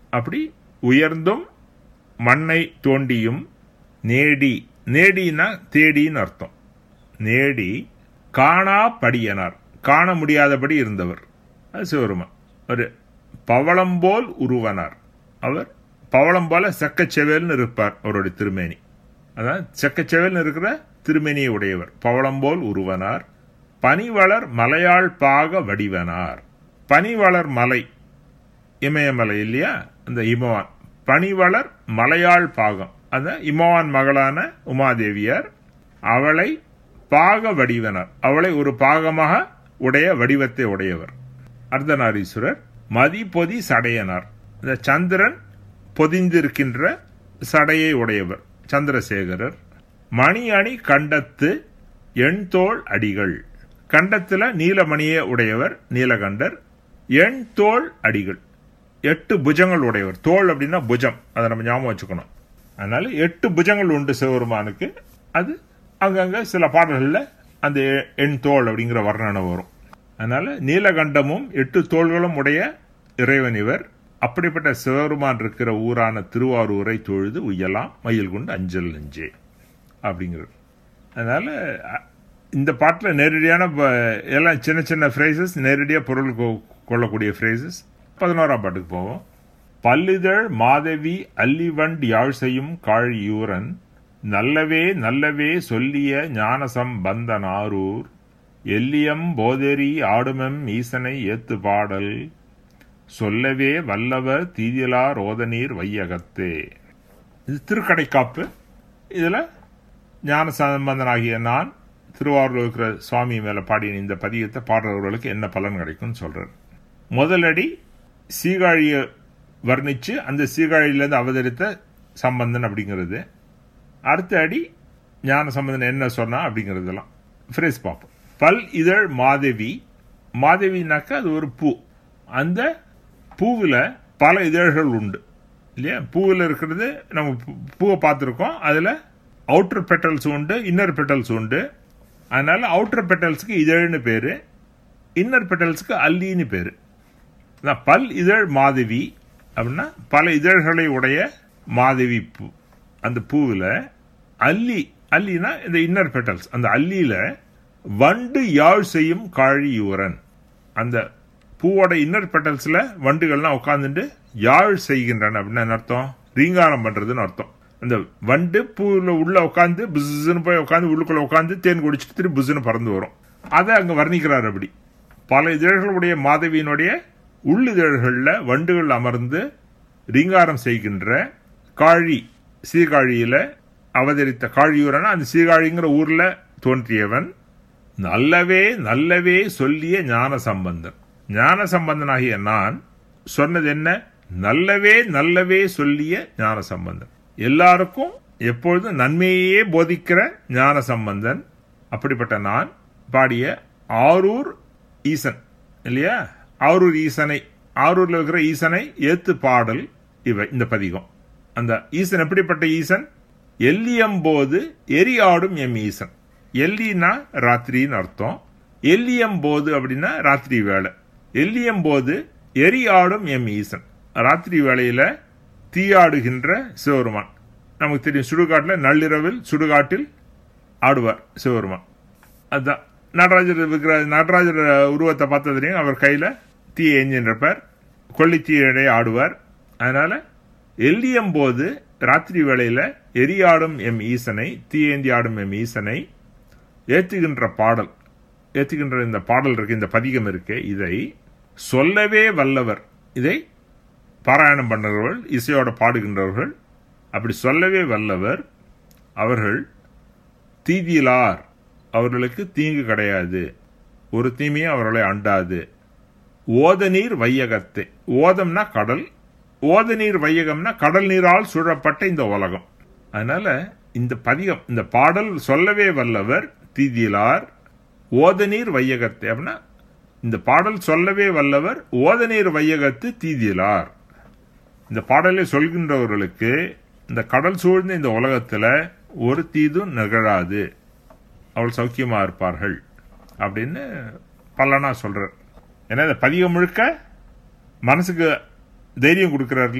அப்படி உயர்ந்தும் மண்ணை தோண்டியும் நேடி நேடினா தேடின்னு அர்த்தம் நேடி காணா படியனார் காண முடியாதபடி இருந்தவர் அது சிவருமான் ஒரு பவளம் போல் உருவனார் அவர் பவளம் போல செக்கச்செவேல்னு இருப்பார் அவருடைய திருமேனி அதான் செக்கச்செவேல்னு இருக்கிற திருமேனியை உடையவர் பவளம் போல் உருவனார் பனிவளர் மலையாள் பாக வடிவனார் பனிவளர் மலை இமயமலை இல்லையா அந்த இமவான் பனிவளர் மலையாள் பாகம் அந்த இமவான் மகளான உமாதேவியார் அவளை பாக வடிவனார் அவளை ஒரு பாகமாக உடைய வடிவத்தை உடையவர் அர்த்தநாரீஸ்வரர் மதி பொதி சடையனார் இந்த சந்திரன் பொதிந்திருக்கின்ற சடையை உடையவர் சந்திரசேகரர் மணி அணி கண்டத்து எண்தோள் அடிகள் கண்டத்துல நீலமணியை உடையவர் நீலகண்டர் எண் தோள் அடிகள் எட்டு புஜங்கள் உடையவர் தோல் அப்படின்னா புஜம் அதை நம்ம ஞாபகம் வச்சுக்கணும் அதனால எட்டு புஜங்கள் உண்டு சிவபெருமானுக்கு அது அங்கங்க சில பாடல்களில் அந்த எண் தோல் அப்படிங்கிற வர்ணனை வரும் அதனால நீலகண்டமும் எட்டு தோள்களும் உடைய இறைவன் இவர் அப்படிப்பட்ட சிவபெருமான் இருக்கிற ஊரான திருவாரூரை தொழுது உய்யலாம் மயில் கொண்டு அஞ்சல் நெஞ்சே அப்படிங்கிறது அதனால அ- இந்த பாட்டில் நேரடியான ப- எல்லாம் சின்ன சின்ன ஃப்ரேசஸ் நேரடியாக பொருள் கொ- கொள்ளக்கூடிய ஃப்ரேசஸ் பதினோராம் பாட்டுக்கு போவோம் பல்லிதழ் மாதவி அல்லிவண்ட் யாழ் செய்யும் காழியூரன் நல்லவே நல்லவே சொல்லிய ஞானசம் பந்தனாரூர் எல்லியம் போதெரி ஆடுமெம் ஈசனை ஏத்து பாடல் சொல்லவே வல்லவர் தீதிலா ரோதநீர் வையகத்தே இது திருக்கடைக்காப்பு இதில் ஞான சம்பந்தனாகிய நான் திருவாரூர் இருக்கிற சுவாமி மேலே பாடின இந்த பதியத்தை பாடுறவர்களுக்கு என்ன பலன் கிடைக்கும்னு சொல்றார் முதலடி சீகாழியை வர்ணிச்சு அந்த சீகாழியிலேருந்து அவதரித்த சம்பந்தன் அப்படிங்கிறது அடுத்த அடி ஞான சம்பந்தன் என்ன சொன்னா அப்படிங்கிறதெல்லாம் ஃப்ரேஸ் பார்ப்போம் பல் இதழ் மாதவி மாதவினாக்கா அது ஒரு பூ அந்த பூவில் பல இதழ்கள் உண்டு இல்லையா பூவில் இருக்கிறது நம்ம பூ- பூவை பார்த்துருக்கோம் அதில் அவுட்டர் பெட்டல்ஸ் உண்டு இன்னர் பெட்டல்ஸ் உண்டு அதனால அவுட்டர் பெட்டல்ஸ்க்கு இதழ்னு பேர் இன்னர் பெட்டல்ஸ்க்கு அல்லின்னு பேர் அதான் பல் இதழ் மாதவி அப்படின்னா பல இதழ்களை உடைய மாதவி பூ அந்த பூவில் அல்லி அல்லினா இந்த இன்னர் பெட்டல்ஸ் அந்த அல்லியில வண்டு யாழ் செய்யும் காழியூரன் அந்த பூவோட இன்னர் பெட்டல்ஸ்ல வண்டுகள்லாம் உட்காந்துட்டு யாழ் செய்கின்றன அப்படின்னு என்ன அர்த்தம் ரீங்காரம் பண்றதுன்னு அர்த்தம் அந்த வண்டு பூவில் உள்ள உட்காந்து புஸ்ன்னு போய் உட்காந்து உள்ளுக்குள்ள உட்காந்து தேன் குடிச்சிட்டு திரும்பி புஸ்ன்னு பறந்து வரும் அதை அங்க வர்ணிக்கிறார் அப்படி பல இதழ்களுடைய மாதவியினுடைய உள்ளிதழ்களில் வண்டுகள் அமர்ந்து ரீங்காரம் செய்கின்ற காழி சீர்காழியில அவதரித்த காழியூரன் அந்த சீர்காழிங்கிற ஊர்ல தோன்றியவன் நல்லவே நல்லவே சொல்லிய ஞான சம்பந்தன் ஞான சம்பந்தனாகிய நான் சொன்னது என்ன நல்லவே நல்லவே சொல்லிய ஞான சம்பந்தன் எல்லாருக்கும் எப்பொழுதும் நன்மையே போதிக்கிற ஞான சம்பந்தன் அப்படிப்பட்ட நான் பாடிய ஆரூர் ஈசன் இல்லையா ஆரூர் ஈசனை ஆரூர்ல இருக்கிற ஈசனை ஏத்து பாடல் இவை இந்த பதிகம் அந்த ஈசன் எப்படிப்பட்ட ஈசன் எல்லியம்போது எரியாடும் எம் ஈசன் எல்லினா ராத்திரின்னு அர்த்தம் எல்லியம்போது அப்படின்னா ராத்திரி வேலை எல்லியம்போது எரியாடும் எம் ஈசன் ராத்திரி வேளையில தீயாடுகின்ற சிவருமான் நமக்கு தெரியும் சுடுகாட்டில் நள்ளிரவில் சுடுகாட்டில் ஆடுவார் சிவருமான் அதுதான் நடராஜர் இருக்கிற நடராஜர் உருவத்தை பார்த்ததுலையும் அவர் கையில் தீ எஞ்சின்றப்பார் கொல்லித்தீயடை ஆடுவார் அதனால எல்லியம் போது ராத்திரி வேளையில எரியாடும் எம் ஈசனை தீயேந்தி ஆடும் எம் ஈசனை ஏத்துகின்ற பாடல் ஏத்துகின்ற இந்த பாடல் இருக்கு இந்த பதிகம் இருக்கு இதை சொல்லவே வல்லவர் இதை பாராயணம் பண்ணுறவர்கள் இசையோட பாடுகின்றவர்கள் அப்படி சொல்லவே வல்லவர் அவர்கள் தீதியிலார் அவர்களுக்கு தீங்கு கிடையாது ஒரு தீமையும் அவர்களை அண்டாது ஓத நீர் வையகத்தை ஓதம்னா கடல் ஓத நீர் வையகம்னா கடல் நீரால் சூழப்பட்ட இந்த உலகம் அதனால இந்த பதிகம் இந்த பாடல் சொல்லவே வல்லவர் தீதியிலார் ஓத நீர் வையகத்தை அப்படின்னா இந்த பாடல் சொல்லவே வல்லவர் ஓத நீர் வையகத்து தீதியிலார் இந்த பாடலை சொல்கின்றவர்களுக்கு இந்த கடல் சூழ்ந்த இந்த உலகத்துல ஒரு தீதும் நிகழாது அவள் சௌக்கியமா இருப்பார்கள் அப்படின்னு பல்லனா சொல்றார் ஏன்னா இந்த பதிகம் முழுக்க மனசுக்கு தைரியம் கொடுக்கிறார்